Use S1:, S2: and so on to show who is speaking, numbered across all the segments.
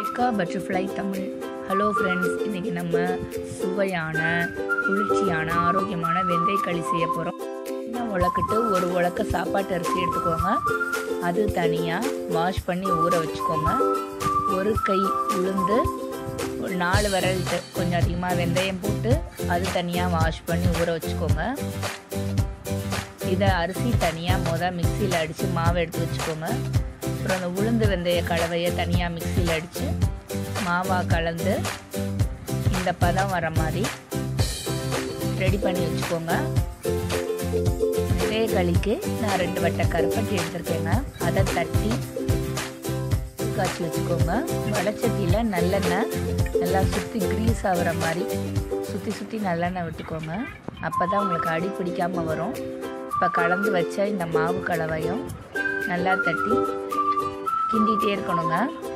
S1: எக்கா butterfly Tamil hello friends இன்றைக்கி நம்ம சுவையான குளிர்ச்சியான ஆரோக்கியமான வெந்தய களி செய்ய போகிறோம் சின்ன உலக்கிட்டு ஒரு உலக்க சாப்பாட்டு அரிசி எடுத்துக்கோங்க அது தனியாக வாஷ் பண்ணி ஊற வச்சுக்கோங்க ஒரு கை உளுந்து ஒரு நாலு விரல்ட்டு கொஞ்சம் அதிகமாக வெந்தயம் போட்டு அது தனியாக வாஷ் பண்ணி ஊற வச்சுக்கோங்க இதை அரிசி தனியாக மொதல் மிக்சியில் அடித்து மாவு எடுத்து வச்சுக்கோங்க அப்புறம் அந்த உளுந்து வெந்தய கலவையை தனியாக மிக்சியில் அடித்து மாவாக கலந்து இந்த பதம் வர மாதிரி ரெடி பண்ணி வச்சுக்கோங்க வெந்தய களிக்கு நான் ரெண்டு வட்டை கருப்பட்டி எடுத்திருக்கேங்க அதை தட்டி காய்ச்சி வச்சுக்கோங்க வடச்சட்டியில் நல்லெண்ணெய் நல்லா சுற்றி க்ரீஸ் ஆகிற மாதிரி சுற்றி சுற்றி நல்லெண்ணெய் விட்டுக்கோங்க அப்போ தான் உங்களுக்கு அடி பிடிக்காமல் வரும் இப்போ கலந்து வச்ச இந்த மாவு கலவையும் நல்லா தட்டி கிண்டிகிட்டே இருக்கணுங்க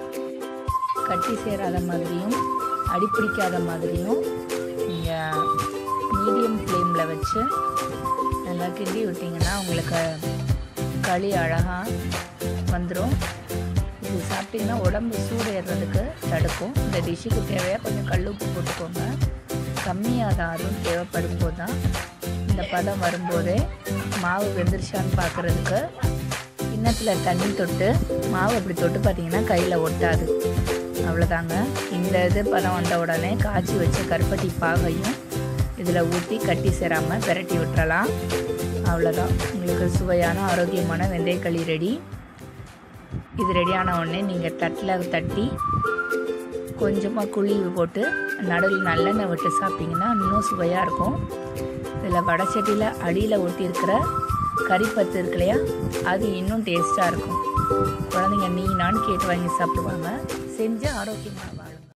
S1: கட்டி சேராத மாதிரியும் அடி பிடிக்காத மாதிரியும் நீங்கள் மீடியம் ஃப்ளேமில் வச்சு நல்லா கிண்டி விட்டிங்கன்னா உங்களுக்கு களி அழகாக வந்துடும் இது சாப்பிட்டிங்கன்னா உடம்பு சூடு ஏறுறதுக்கு தடுக்கும் இந்த டிஷ்ஷுக்கு தேவையாக கொஞ்சம் கல் உப்பு போட்டுக்கோங்க கம்மியாக தான் அதுவும் தேவைப்படும் போது தான் இந்த பதம் வரும்போதே மாவு வெந்துருச்சான்னு பார்க்குறதுக்கு கிண்ணத்தில் தண்ணி தொட்டு மாவு அப்படி தொட்டு பார்த்தீங்கன்னா கையில் ஒட்டாது அவ்வளோதாங்க இந்த இது பதம் வந்த உடனே காய்ச்சி வச்ச கருப்பட்டி பாகையும் இதில் ஊற்றி கட்டி சேராமல் பிரட்டி விட்டுறலாம் அவ்வளோதான் உங்களுக்கு சுவையான ஆரோக்கியமான வெந்தயக்களி ரெடி இது ரெடியான உடனே நீங்கள் தட்டில் தட்டி கொஞ்சமாக குழி போட்டு நடுவில் நல்லெண்ணெய் விட்டு சாப்பிட்டிங்கன்னா இன்னும் சுவையாக இருக்கும் இதில் வடச்சட்டியில் அடியில் ஒட்டியிருக்கிற கறிப்பத்து இருக்கு இல்லையா அது இன்னும் டேஸ்ட்டாக இருக்கும் குழந்தைங்க நீ நான் கேட்டு வாங்கி சாப்பிடுவாங்க செஞ்சு ஆரோக்கியமாக வாழுங்க